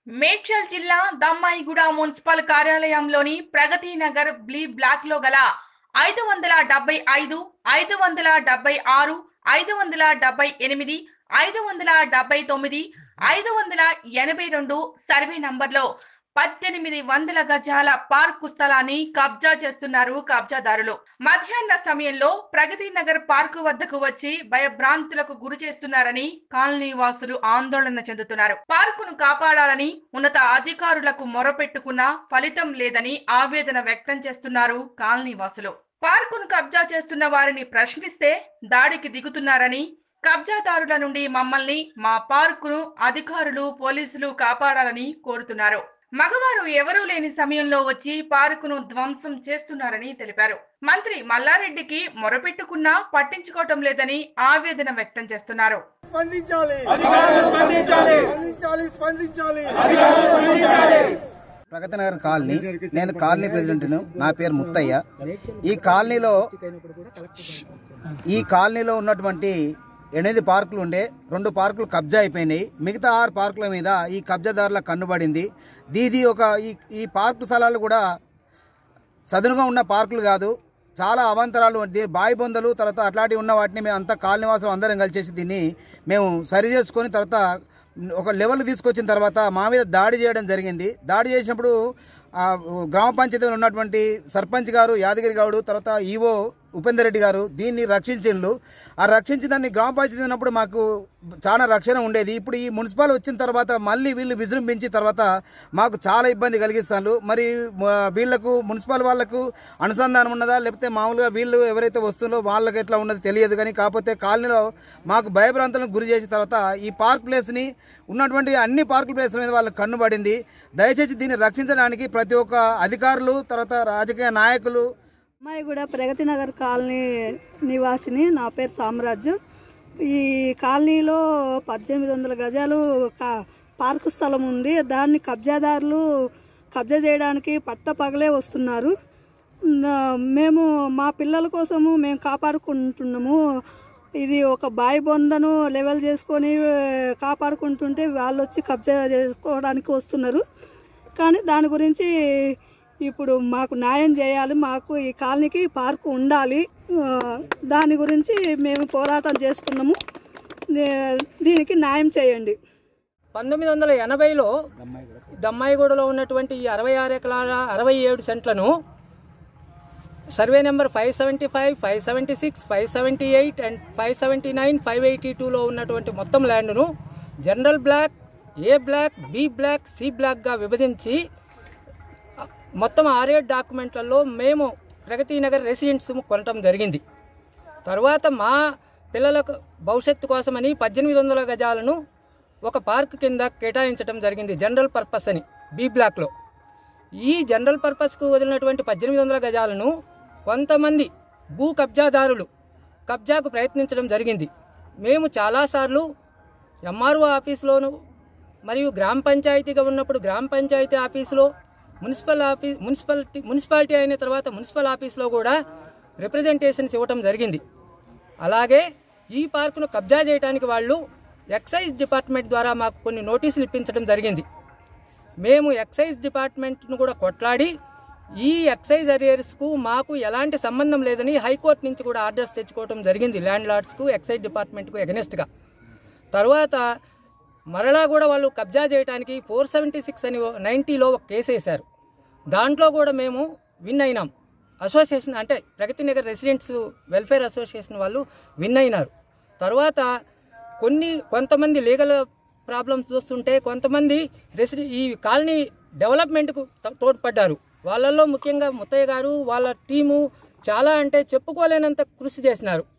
మేడ్చల్ జిల్లా దమ్మాయిగూడ మున్సిపల్ కార్యాలయంలోని ప్రగతి నగర్ బ్లీ బ్లాక్ లో గల ఐదు వందల డెబ్బై ఐదు ఐదు వందల డెబ్బై ఆరు ఐదు వందల డెబ్బై ఎనిమిది ఐదు వందల డెబ్బై తొమ్మిది ఐదు వందల ఎనభై రెండు సర్వే నంబర్లో పద్దెనిమిది వందల గజాల పార్కు స్థలాన్ని కబ్జా చేస్తున్నారు కబ్జాదారులు మధ్యాహ్న సమయంలో ప్రగతి నగర్ పార్కు వద్దకు వచ్చి భయభ్రాంతులకు గురి చేస్తున్నారని కాలనీ వాసులు ఆందోళన చెందుతున్నారు పార్కును కాపాడాలని ఉన్నత అధికారులకు మొరపెట్టుకున్నా ఫలితం లేదని ఆవేదన వ్యక్తం చేస్తున్నారు కాలనీ వాసులు పార్కును కబ్జా చేస్తున్న వారిని ప్రశ్నిస్తే దాడికి దిగుతున్నారని కబ్జాదారుల నుండి మమ్మల్ని మా పార్కును అధికారులు పోలీసులు కాపాడాలని కోరుతున్నారు మగవారు ఎవరూ లేని సమయంలో వచ్చి పార్కును ధ్వంసం చేస్తున్నారని తెలిపారు మంత్రి మల్లారెడ్డికి మొరపెట్టుకున్నా పట్టించుకోవటం లేదని ఆవేదన వ్యక్తం చేస్తున్నారు స్పందించాలి అధికారులు స్పందించాలి స్పందించాలి స్పందించాలి అధికారులు స్పందించాలి ప్రగతి నగర్ కాలనీ నేను కాలనీ ప్రెసిడెంట్ను నా పేరు ముత్తయ్య ఈ కాలనీలో ఈ కాలనీలో ఉన్నటువంటి ఎనిమిది పార్కులు ఉండే రెండు పార్కులు కబ్జా అయిపోయినాయి మిగతా ఆరు పార్కుల మీద ఈ కబ్జాదారుల కన్నుబడింది దీది ఒక ఈ ఈ పార్కు స్థలాలు కూడా సదునుగా ఉన్న పార్కులు కాదు చాలా అవాంతరాలు దీ- బావి బొందలు తర్వాత అట్లాంటివి ఉన్న వాటిని మేము అంతా కాలనివాసం అందరం కలిసేసి దీన్ని మేము సరి చేసుకొని తర్వాత ఒక లెవెల్ తీసుకొచ్చిన తర్వాత మా మీద దాడి చేయడం జరిగింది దాడి చేసినప్పుడు ఆ, గ్రామ పంచాయతీలో ఉన్నటువంటి సర్పంచ్ గారు యాదగిరి గౌడు తర్వాత ఈవో ఉపేందర్ రెడ్డి గారు దీన్ని రక్షించిండ్రు ఆ రక్షించి దాన్ని గ్రామ పంచాయతీ ఉన్నప్పుడు మాకు చాలా రక్షణ ఉండేది ఇప్పుడు ఈ మున్సిపల్ వచ్చిన తర్వాత మళ్ళీ వీళ్ళు విజృంభించిన తర్వాత మాకు చాలా ఇబ్బంది కలిగిస్తాను మరి మ- వీళ్ళకు మున్సిపల్ వాళ్ళకు అనుసంధానం ఉన్నదా లేకపోతే మామూలుగా వీళ్ళు ఎవరైతే వస్తుందో వాళ్ళకి ఎట్లా ఉన్నది తెలియదు కానీ కాకపోతే కాలనీలో మాకు భయభ్రాంతులకు గురి చేసిన తర్వాత ఈ పార్క్ ప్లేస్ని ఉన్నటువంటి అన్ని పార్క్ ప్లేస్ల మీద వాళ్ళకి కన్నుబడింది దయచేసి దీన్ని రక్షించడానికి ప్రతి ఒక్క అధికారులు తర్వాత రాజకీయ నాయకులు అమ్మాయి కూడా ప్రగతి నగర్ కాలనీ నివాసిని నా పేరు సామ్రాజ్యం ఈ కాలనీలో పద్దెనిమిది వందల గజాలు కా- పార్కు స్థలం ఉంది దాన్ని కబ్జాదారులు కబ్జా చేయడానికి పట్ట పగలే వస్తున్నారు నా- మేము మా పిల్లల కోసము మేము కాపాడుకుంటున్నాము ఇది ఒక బాయి బొందను లెవెల్ చేసుకొని ఆ, కాపాడుకుంటుంటే వాళ్ళు వచ్చి కబ్జా చేసుకోవడానికి వస్తున్నారు కానీ దాని గురించి ఇప్పుడు మాకు న్యాయం చేయాలి మాకు ఈ కాలనీకి పార్కు ఉండాలి ఆ, దాని గురించి మేము పోరాటం చేస్తున్నాము దే- దీనికి న్యాయం చేయండి పంతొమ్మిది వందల ఎనభైలో దమ్మాయిగూడలో ఉన్నటువంటి ఈ అరవై ఆరు ఎకరాల అరవై ఏడు సెంట్లను survey number five seventy five five seventy six five seventy eight and five seventy nine five eighty టూలో ఉన్నటువంటి మొత్తం ల్యాండ్ను general block A block B block C బ్లాక్గా విభజించి మొత్తం ఆరేడు డాక్యుమెంట్లలో మేము ప్రగతి నగర్ రెసిడెంట్స్ కొనటం జరిగింది తర్వాత మా పిల్లలకు భవిష్యత్తు కోసమని పద్దెనిమిది వందల గజాలను ఒక పార్క్ కింద కేటాయించడం జరిగింది జనరల్ పర్పస్ అని బి బ్లాక్లో ఈ జనరల్ పర్పస్కు వదిలినటువంటి పద్దెనిమిది వందల గజాలను కొంతమంది భూ కబ్జాదారులు కబ్జాకు ప్రయత్నించడం జరిగింది మేము చాలాసార్లు ఎంఆర్ఓ ఆఫీస్లోను మరియు గ్రామ పంచాయతీగా ఉన్నప్పుడు గ్రామ పంచాయతీ ఆఫీసులో మున్సిపల్ ఆఫీ మున్సిపాలిటీ మున్సిపాలిటీ అయిన తర్వాత మున్సిపల్ ఆఫీస్లో కూడా రిప్రజెంటేషన్స్ ఇవ్వటం జరిగింది అలాగే ఈ పార్కును కబ్జా చేయడానికి వాళ్ళు ఎక్సైజ్ డిపార్ట్మెంట్ ద్వారా మాకు కొన్ని నోటీసులు ఇప్పించడం జరిగింది మేము ఎక్సైజ్ డిపార్ట్మెంట్ను కూడా కొట్లాడి ఈ ఎక్సైజ్ అరియర్స్కు మాకు ఎలాంటి సంబంధం లేదని హైకోర్టు నుంచి కూడా ఆర్డర్స్ తెచ్చుకోవడం జరిగింది ల్యాండ్ లార్డ్స్కు ఎక్సైజ్ డిపార్ట్మెంట్కు ఎగనెస్ట్గా తర్వాత మరలా కూడా వాళ్ళు కబ్జా చేయడానికి ఫోర్ సెవెంటీ సిక్స్ అని నైంటీలో ఒక కేసు వేశారు దాంట్లో కూడా మేము విన్ అయినాం అసోసియేషన్ అంటే Pragathi Nagar residents welfare association వాళ్ళు విన్ అయినారు తర్వాత కొన్ని కొంతమంది లీగల్ ప్రాబ్లమ్స్ చూస్తుంటే కొంతమంది రెసిడె ఈ కాలనీ డెవలప్మెంట్కు తో- తోడ్పడ్డారు వాళ్ళల్లో ముఖ్యంగా ముత్తయ్య గారు వాళ్ళ టీము చాలా అంటే చెప్పుకోలేనంత కృషి చేసినారు